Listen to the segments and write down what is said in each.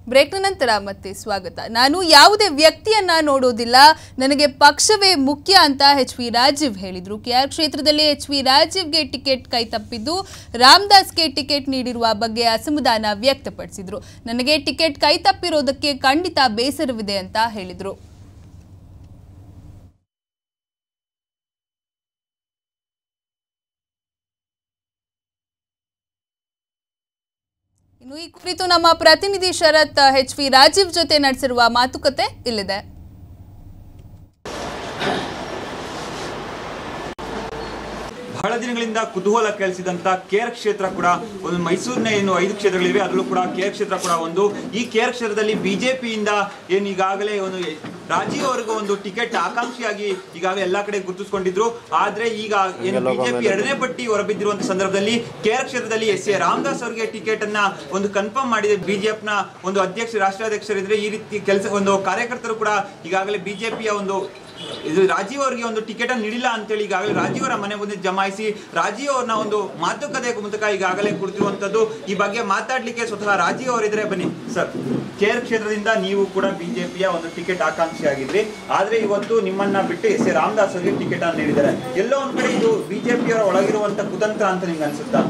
ಬ್ರೇಕ್ನ ನಂತರ ಮತ್ತೆ ಸ್ವಾಗತ ನಾನು ಯಾವುದೇ ವ್ಯಕ್ತಿಯನ್ನ ನೋಡೋದಿಲ್ಲ ನನಗೆ ಪಕ್ಷವೇ ಮುಖ್ಯ ಅಂತ ಎಚ್ ವಿ ರಾಜೀವ್ ಹೇಳಿದ್ರು ಕೆಆರ್ ಕ್ಷೇತ್ರದಲ್ಲಿ ಎಚ್ ವಿ ರಾಜೀವ್ಗೆ ಟಿಕೆಟ್ ಕೈ ತಪ್ಪಿದ್ದು ರಾಮದಾಸ್ಗೆ ಟಿಕೆಟ್ ನೀಡಿರುವ ಬಗ್ಗೆ ಅಸಮಾಧಾನ ವ್ಯಕ್ತಪಡಿಸಿದ್ರು ನನಗೆ ಟಿಕೆಟ್ ಕೈ ತಪ್ಪಿರೋದಕ್ಕೆ ಖಂಡಿತ ಬೇಸರವಿದೆ ಅಂತ ಹೇಳಿದ್ರು ಇನ್ನು ಈ ಕುರಿತು ನಮ್ಮ ಪ್ರತಿನಿಧಿ ಶರತ್ ಎಚ್ ವಿ ರಾಜೀವ್ ಜೊತೆ ನಡೆಸಿರುವ ಮಾತುಕತೆ ಇಲ್ಲಿದೆ ಬಹಳ ದಿನಗಳಿಂದ ಕುತೂಹಲ ಕೇಳಿಸಿದಂತ ಕೇರ್ ಕ್ಷೇತ್ರ ಕೂಡ ಒಂದು ಮೈಸೂರಿನ ಏನು ಐದು ಕ್ಷೇತ್ರಗಳಿವೆ ಅದರಲ್ಲೂ ಕೂಡ ಕೇರ್ ಕ್ಷೇತ್ರ ಕೂಡ ಒಂದು ಈ ಕೇರ್ ಕ್ಷೇತ್ರದಲ್ಲಿ ಬಿಜೆಪಿಯಿಂದ ಏನು ಈಗಾಗಲೇ ಒಂದು ರಾಜೀವ್ ಅವರಿಗೆ ಒಂದು ಟಿಕೆಟ್ ಆಕಾಂಕ್ಷಿಯಾಗಿ ಈಗಾಗಲೇ ಎಲ್ಲಾ ಕಡೆ ಗುರುತಿಸಿಕೊಂಡಿದ್ರು ಆದ್ರೆ ಈಗ ಏನು ಬಿಜೆಪಿ ಎರಡನೇ ಪಟ್ಟಿ ಹೊರಬಿದ್ದಿರುವಂತ ಸಂದರ್ಭದಲ್ಲಿ ಕೇರ್ ಕ್ಷೇತ್ರದಲ್ಲಿ ಎಸ್ ಎ ರಾಮದಾಸ್ ಅವರಿಗೆ ಟಿಕೆಟ್ ಅನ್ನ ಒಂದು ಕನ್ಫರ್ಮ್ ಮಾಡಿದೆ ಬಿಜೆಪಿ ನ ಒಂದು ಅಧ್ಯಕ್ಷ ರಾಷ್ಟ್ರಾಧ್ಯಕ್ಷರಿದ್ರೆ ಈ ರೀತಿ ಕೆಲಸ ಒಂದು ಕಾರ್ಯಕರ್ತರು ಕೂಡ ಈಗಾಗಲೇ ಬಿಜೆಪಿಯ ಒಂದು ಇದು ರಾಜೀವ್ ಅವರಿಗೆ ಒಂದು ಟಿಕೆಟ್ ಅನ್ನು ನೀಡಿಲ್ಲ ಅಂತೇಳಿ ಈಗಾಗಲೇ ರಾಜೀವ್ ಅವರ ಮನೆ ಮುಂದೆ ಜಮಾಯಿಸಿ ರಾಜೀವ್ ಅವ್ರನ್ನ ಒಂದು ಮಾತುಕತೆ ಮೂಲಕ ಈಗಾಗಲೇ ಕುಳಿತಿರುವಂತದ್ದು ಈ ಬಗ್ಗೆ ಮಾತಾಡ್ಲಿಕ್ಕೆ ಸ್ವತಃ ರಾಜೀವ್ ಅವರಿದ್ರೆ ಬನ್ನಿ ಸರ್ ಕೇರ್ ಕ್ಷೇತ್ರದಿಂದ ನೀವು ಕೂಡ ಬಿಜೆಪಿಯ ಒಂದು ಟಿಕೆಟ್ ಆಕಾಂಕ್ಷಿ ಆಗಿದ್ರಿ ಆದ್ರೆ ಇವತ್ತು ನಿಮ್ಮನ್ನ ಬಿಟ್ಟು ಎಸ್ ಎ ರಾಮದಾಸ್ ಅವರಿಗೆ ಟಿಕೆಟ್ ಅನ್ನು ನೀಡಿದ್ದಾರೆ ಎಲ್ಲೋ ಒಂದ್ ಕಡೆ ಇದು ಬಿಜೆಪಿಯವರ ಒಳಗಿರುವಂತ ಕುತಂತ್ರ ಅಂತ ನಿಮ್ಗೆ ಅನ್ಸುತ್ತಾ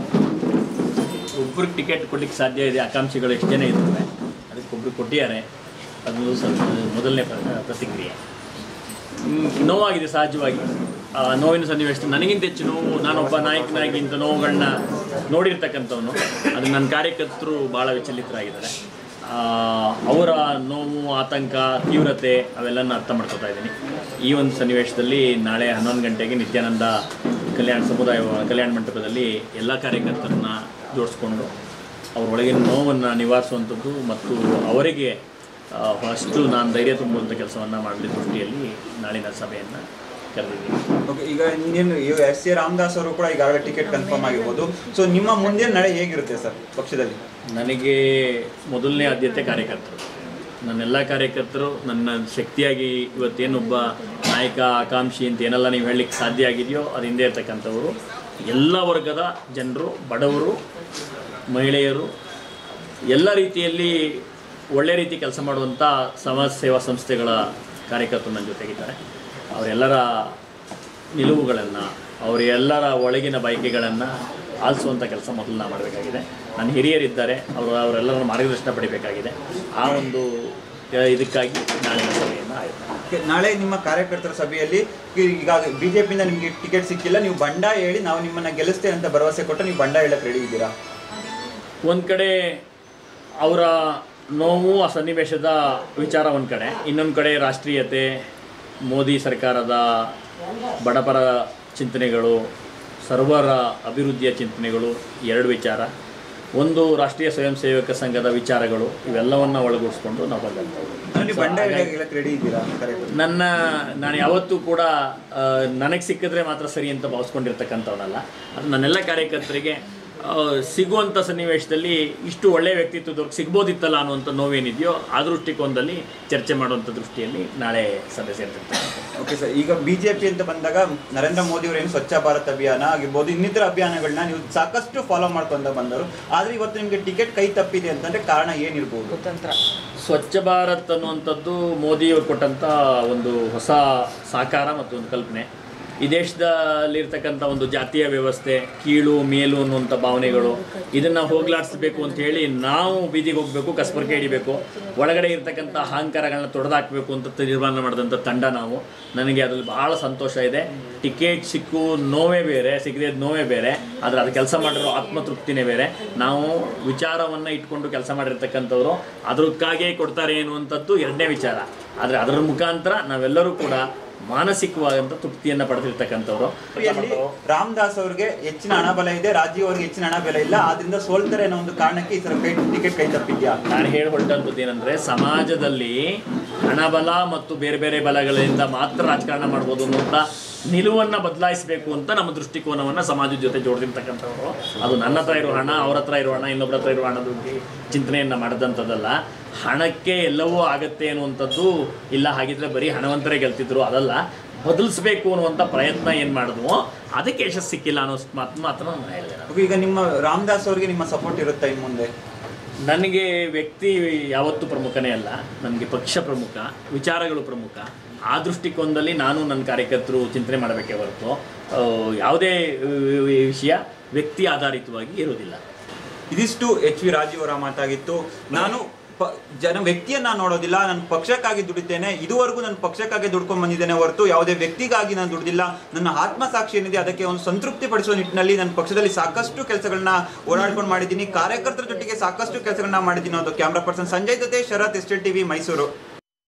ಒಬ್ರಿಗೆ ಟಿಕೆಟ್ ಕೊಡ್ಲಿಕ್ಕೆ ಸಾಧ್ಯ ಇದೆ ಆಕಾಂಕ್ಷಿಗಳು ಎಷ್ಟು ಜನ ಇದ್ದಾರೆ ಅದಕ್ಕೆ ಒಬ್ರು ಕೊಟ್ಟಿದ್ದಾರೆ ಅದು ಸ್ವಲ್ಪ ಮೊದಲನೇ ಪ್ರ- ಪ್ರತಿಕ್ರಿಯೆ ಹ್ಮ್, ನೋವಾಗಿದೆ ಸಹಜವಾಗಿ ಆ ನೋವಿನ ಸನ್ನಿವೇಶ ನನಗಿಂತ ಹೆಚ್ಚು ನೋವು ನಾನೊಬ್ಬ ನಾಯಕನಾಗಿ ಇಂಥ ನೋವುಗಳನ್ನ ನೋಡಿರ್ತಕ್ಕಂಥವನು ಅದು ನನ್ನ ಕಾರ್ಯಕರ್ತರು ಭಾಳ ವಿಚಲಿತರಾಗಿದ್ದಾರೆ ಆ, ಅವರ ನೋವು ಆತಂಕ ತೀವ್ರತೆ ಅವೆಲ್ಲನ ಅರ್ಥ ಮಾಡ್ಕೊತಾ ಇದ್ದೀನಿ ಈ ಒಂದು ಸನ್ನಿವೇಶದಲ್ಲಿ ನಾಳೆ ಹನ್ನೊಂದು ಗಂಟೆಗೆ ನಿತ್ಯಾನಂದ ಕಲ್ಯಾಣ ಸಮುದಾಯ ಕಲ್ಯಾಣ ಮಂಟಪದಲ್ಲಿ ಎಲ್ಲ ಕಾರ್ಯಕರ್ತರನ್ನ ಜೋಡಿಸ್ಕೊಂಡು ಅವ್ರ ಒಳಗಿನ ನೋವನ್ನು ನಿವಾರಿಸುವಂಥದ್ದು ಮತ್ತು ಅವರಿಗೆ ಆ, ಅಷ್ಟು ನಾನು ಧೈರ್ಯ ತುಂಬುವಂಥ ಕೆಲಸವನ್ನು ಮಾಡಲಿ ದೃಷ್ಟಿಯಲ್ಲಿ ನಾಳಿನ ಸಭೆಯನ್ನು ಕರೆದಿದ್ದೀನಿ ಓಕೆ ಈಗ ಇನ್ನೇನು ಎಸ್ ಎ ರಾಮದಾಸ್ ಅವರು ಕೂಡ ಈಗಾಗಲೇ ಟಿಕೆಟ್ ಕನ್ಫರ್ಮ್ ಆಗಿರ್ಬೋದು ಸೊ ನಿಮ್ಮ ಮುಂದೆ ನಡೆ ಹೇಗಿರುತ್ತೆ ಸರ್ ಪಕ್ಷದಲ್ಲಿ ನನಗೆ ಮೊದಲನೇ ಆದ್ಯತೆ ಕಾರ್ಯಕರ್ತರು ನನ್ನೆಲ್ಲ ಕಾರ್ಯಕರ್ತರು ನನ್ನ ಶಕ್ತಿಯಾಗಿ ಇವತ್ತೇನೊಬ್ಬ ನಾಯಕ ಆಕಾಂಕ್ಷಿ ಅಂತ ಏನೆಲ್ಲ ನೀವು ಹೇಳಲಿಕ್ಕೆ ಸಾಧ್ಯ ಆಗಿದೆಯೋ ಅದು ಹಿಂದೆ ಇರ್ತಕ್ಕಂಥವರು ಎಲ್ಲ ವರ್ಗದ ಜನರು ಬಡವರು ಮಹಿಳೆಯರು ಎಲ್ಲ ರೀತಿಯಲ್ಲಿ ಒಳ್ಳೆ ರೀತಿ ಕೆಲಸ ಮಾಡುವಂಥ ಸಮಾಜ ಸೇವಾ ಸಂಸ್ಥೆಗಳ ಕಾರ್ಯಕರ್ತರು ನನ್ನ ಜೊತೆಗಿದ್ದಾರೆ ಅವರೆಲ್ಲರ ನಿಲುವುಗಳನ್ನು ಅವರ ಎಲ್ಲರ ಒಳಗಿನ ಬಯಕೆಗಳನ್ನು ಆಲಿಸುವಂಥ ಕೆಲಸ ಮೊದಲು ನಾವು ಮಾಡಬೇಕಾಗಿದೆ ನನ್ನ ಹಿರಿಯರಿದ್ದಾರೆ ಅವರು ಅವರೆಲ್ಲರ ಮಾರ್ಗದರ್ಶನ ಪಡಿಬೇಕಾಗಿದೆ ಆ ಒಂದು ಆ, ಇದಕ್ಕಾಗಿ ನಾಳಿನ ಸಭೆಯನ್ನು ಆಯ್ತು ಓಕೆ, ನಾಳೆ ನಿಮ್ಮ ಕಾರ್ಯಕರ್ತರ ಸಭೆಯಲ್ಲಿ ಈ- ಈಗ ಬಿಜೆಪಿಯಿಂದ ನಿಮಗೆ ಟಿಕೆಟ್ ಸಿಕ್ಕಿಲ್ಲ ನೀವು ಬಂಡಾಯ ಹೇಳಿ ನಾವು ನಿಮ್ಮನ್ನ ಗೆಲ್ಲಿಸ್ತೇವೆ ಅಂತ ಭರವಸೆ ಕೊಟ್ಟು ನೀವು ಬಂಡಾಯ ಹೇಳಕ್ ರೆಡಿ ಇದ್ದೀರಾ ಒಂದು ಕಡೆ ಅವರ ನೋವು ಆ ಸನ್ನಿವೇಶದ ವಿಚಾರ ಒಂದು ಕಡೆ ಇನ್ನೊಂದು ಕಡೆ ರಾಷ್ಟ್ರೀಯತೆ ಮೋದಿ ಸರ್ಕಾರದ ಬಡಪರ ಚಿಂತನೆಗಳು ಸರ್ವರ ಅಭಿವೃದ್ಧಿಯ ಚಿಂತನೆಗಳು ಎರಡು ವಿಚಾರ ಒಂದು ರಾಷ್ಟ್ರೀಯ ಸ್ವಯಂ ಸೇವಕ ಸಂಘದ ವಿಚಾರಗಳು ಇವೆಲ್ಲವನ್ನ ಒಳಗೂಡಿಸ್ಕೊಂಡು ನಾವು ಬಂದಂಥವ್ರು ಅಂದ್ರೆ ನೀವು ಬಂಡಾಯ ಹೇಳಕ್ ರೆಡಿ ಇದ್ದೀರಾ ಕಾರ್ಯಕರ್ತರು ನನ್ನ ನಾನು ಯಾವತ್ತೂ ಕೂಡ ನನಗೆ ಸಿಕ್ಕಿದ್ರೆ ಮಾತ್ರ ಸರಿ ಅಂತ ಭಾವಿಸ್ಕೊಂಡಿರ್ತಕ್ಕಂಥವನಲ್ಲ ಅದು ನನ್ನೆಲ್ಲ ಕಾರ್ಯಕರ್ತರಿಗೆ ಆ, ಸಿಗುವಂಥ ಸನ್ನಿವೇಶದಲ್ಲಿ ಇಷ್ಟು ಒಳ್ಳೆಯ ವ್ಯಕ್ತಿತ್ವದವ್ರಿಗೆ ಸಿಗ್ಬೋದಿತ್ತಲ್ಲ ಅನ್ನುವಂಥ ನೋವೇನಿದೆಯೋ ಆ ದೃಷ್ಟಿಕೋನದಲ್ಲಿ ಚರ್ಚೆ ಮಾಡುವಂಥ ದೃಷ್ಟಿಯಲ್ಲಿ ನಾಳೆ ಸಭೆ ಸೇರ್ತಿರ್ತಾರೆ ಓಕೆ ಸರ್ ಈಗ ಬಿಜೆಪಿ ಅಂತ ಬಂದಾಗ ನರೇಂದ್ರ ಮೋದಿ ಅವರು ಏನು ಸ್ವಚ್ಛ ಭಾರತ್ ಅಭಿಯಾನ ಆಗಿರ್ಬೋದು ಇನ್ನಿತರ ಅಭಿಯಾನಗಳನ್ನ ನೀವು ಸಾಕಷ್ಟು ಫಾಲೋ ಮಾಡ್ಕೊಂತ ಬಂದರು ಆದ್ರೆ ಇವತ್ತು ನಿಮಗೆ ಟಿಕೆಟ್ ಕೈ ತಪ್ಪಿದೆ ಅಂತಂದ್ರೆ ಕಾರಣ ಏನಿರ್ಬೋದು ಸ್ವಚ್ಛ ಭಾರತ್ ಅನ್ನುವಂಥದ್ದು ಮೋದಿಯವರು ಕೊಟ್ಟಂಥ ಒಂದು ಹೊಸ ಸಾಕಾರ ಮತ್ತು ಒಂದು ಕಲ್ಪನೆ ಈ ದೇಶದಲ್ಲಿರ್ತಕ್ಕಂಥ ಒಂದು ಜಾತಿಯ ವ್ಯವಸ್ಥೆ ಕೀಳು ಮೇಲು ಅನ್ನುವಂಥ ಭಾವನೆಗಳು ಇದನ್ನು ಹೋಗ್ಲಾಡಿಸ್ಬೇಕು ಅಂತ ಹೇಳಿ ನಾವು ಬೀದಿಗೆ ಹೋಗಬೇಕು ಕಸ್ಬರ್ಕೆ ಹಿಡಿಬೇಕು ಒಳಗಡೆ ಇರ್ತಕ್ಕಂಥ ಅಹಂಕಾರಗಳನ್ನ ತೊಡೆದಾಕಬೇಕು ಅಂತ ತೀರ್ಮಾನ ಮಾಡಿದಂಥ ತಂಡ ನಾವು ನನಗೆ ಅದರಲ್ಲಿ ಬಹಳ ಸಂತೋಷ ಇದೆ ಟಿಕೆಟ್ ಸಿಕ್ಕು ನೋವೇ ಬೇರೆ ಸಿಗದೆ ನೋವೇ ಬೇರೆ ಆದರೆ ಅದು ಕೆಲಸ ಮಾಡಿರೋ ಆತ್ಮತೃಪ್ತಿನೇ ಬೇರೆ ನಾವು ವಿಚಾರವನ್ನು ಇಟ್ಕೊಂಡು ಕೆಲಸ ಮಾಡಿರ್ತಕ್ಕಂಥವ್ರು ಅದಕ್ಕಾಗೇ ಕೊಡ್ತಾರೆ ಎನ್ನುವಂಥದ್ದು ಎರಡನೇ ವಿಚಾರ ಆದರೆ ಅದರ ಮುಖಾಂತರ ನಾವೆಲ್ಲರೂ ಕೂಡ ಮಾನಸಿಕವಾದಂಥ ತೃಪ್ತಿಯನ್ನು ಪಡೆದಿರ್ತಕ್ಕಂಥವ್ರು ಬಿಜೆಪಿಯಲ್ಲಿ ರಾಮದಾಸ್ ಅವರಿಗೆ ಹೆಚ್ಚಿನ ಹಣಬಲ ಇದೆ ರಾಜೀವ್ ಅವರಿಗೆ ಹೆಚ್ಚಿನ ಹಣ ಬೆಲೆ ಇಲ್ಲ ಆದ್ರಿಂದ ಸೋಲ್ತಾರೆ ಅನ್ನೋ ಒಂದು ಕಾರಣಕ್ಕೆ ಈ ಸಲ ಕೈ ಟಿಕೆಟ್ ಕೈ ತಪ್ಪಿದ್ಯಾ ನಾನು ಹೇಳಿ ಹೊರಟಂಥದ್ದು ಏನಂದ್ರೆ ಸಮಾಜದಲ್ಲಿ ಹಣಬಲ ಮತ್ತು ಬೇರೆ ಬೇರೆ ಬಲಗಳಿಂದ ಮಾತ್ರ ರಾಜಕಾರಣ ಮಾಡ್ಬೋದು ಅನ್ನುವಂಥ ನಿಲುವನ್ನು ಬದಲಾಯಿಸಬೇಕು ಅಂತ ನಮ್ಮ ದೃಷ್ಟಿಕೋನವನ್ನು ಸಮಾಜದ ಜೊತೆ ಜೋಡಿದಿರ್ತಕ್ಕಂಥವ್ರು ಅದು ನನ್ನ ಹತ್ರ ಇರೋ ಹಣ ಅವ್ರ ಹತ್ರ ಇರೋ ಹಣ ಇನ್ನೊಬ್ಬರ ಹತ್ರ ಇರೋ ಹಣದ ಬಗ್ಗೆ ಚಿಂತನೆಯನ್ನು ಮಾಡಿದಂಥದ್ದಲ್ಲ ಹಣಕ್ಕೆ ಎಲ್ಲವೂ ಆಗತ್ತೆ ಅನ್ನುವಂಥದ್ದು ಇಲ್ಲ ಹಾಗಿದ್ರೆ ಬರೀ ಹಣವಂತರೇ ಗೆಲ್ತಿದ್ರು ಅದಲ್ಲ ಬದಲಿಸ್ಬೇಕು ಅನ್ನುವಂಥ ಪ್ರಯತ್ನ ಏನು ಮಾಡಿದ್ವೋ ಅದಕ್ಕೆ ಯಶಸ್ಸು ಸಿಕ್ಕಿಲ್ಲ ಅನ್ನೋ ಮಾತು ಮಾತ್ರ ನಾನು ಹೇಳಿದೆ ನಾನು. Okay, ಈಗ ನಿಮ್ಮ ರಾಮದಾಸ್ ಅವರಿಗೆ ನಿಮ್ಮ ಸಪೋರ್ಟ್ ಇರುತ್ತಾ ಇನ್ನು ಮುಂದೆ ನನಗೆ ವ್ಯಕ್ತಿ ಯಾವತ್ತೂ ಪ್ರಮುಖನೇ ಅಲ್ಲ ನನಗೆ ಪಕ್ಷ ಪ್ರಮುಖ ವಿಚಾರಗಳು ಪ್ರಮುಖ ಆ ದೃಷ್ಟಿಕೋನದಲ್ಲಿ ನಾನು ನನ್ನ ಕಾರ್ಯಕರ್ತರು ಚಿಂತನೆ ಮಾಡಬೇಕೇ ಹೊರತು ಆ, ಯಾವುದೇ ಆ, ವಿಷಯ ವ್ಯಕ್ತಿ ಆಧಾರಿತವಾಗಿ ಇರೋದಿಲ್ಲ ಇದಿಷ್ಟು ಎಚ್ ವಿ ರಾಜೀವ್ ಅವರ ಮಾತಾಗಿತ್ತು ನಾನು ಪ- ಜನ ವ್ಯಕ್ತಿಯನ್ನ ನೋಡೋದಿಲ್ಲ ನಾನು ಪಕ್ಷಕ್ಕಾಗಿ ದುಡಿತೇನೆ ಇದುವರೆಗೂ ನನ್ನ ಪಕ್ಷಕ್ಕಾಗಿ ದುಡ್ಕೊಂಡು ಬಂದಿದ್ದೇನೆ ಹೊರತು ಯಾವುದೇ ವ್ಯಕ್ತಿಗಾಗಿ ನಾನು ದುಡ್ದಿಲ್ಲ ನನ್ನ ಆತ್ಮಸಾಕ್ಷಿ ಏನಿದೆ ಅದಕ್ಕೆ ಒಂದು ಸಂತೃಪ್ತಿ ಪಡಿಸುವ ನಿಟ್ಟಿನಲ್ಲಿ ನನ್ನ ಪಕ್ಷದಲ್ಲಿ ಸಾಕಷ್ಟು ಕೆಲಸಗಳನ್ನ ಓಡಾಡ್ಕೊಂಡು ಮಾಡಿದ್ದೀನಿ ಕಾರ್ಯಕರ್ತರ ಜೊತೆಗೆ ಸಾಕಷ್ಟು ಕೆಲಸಗಳನ್ನ ಮಾಡಿದ್ದೀನಿ ಅದು ಕ್ಯಾಮ್ರಾ ಪರ್ಸನ್ ಸಂಜಯ್ ಜೊತೆ ಶರತ್ ಎಸ್ಟೇಟ್ ಟಿವಿ ಮೈಸೂರು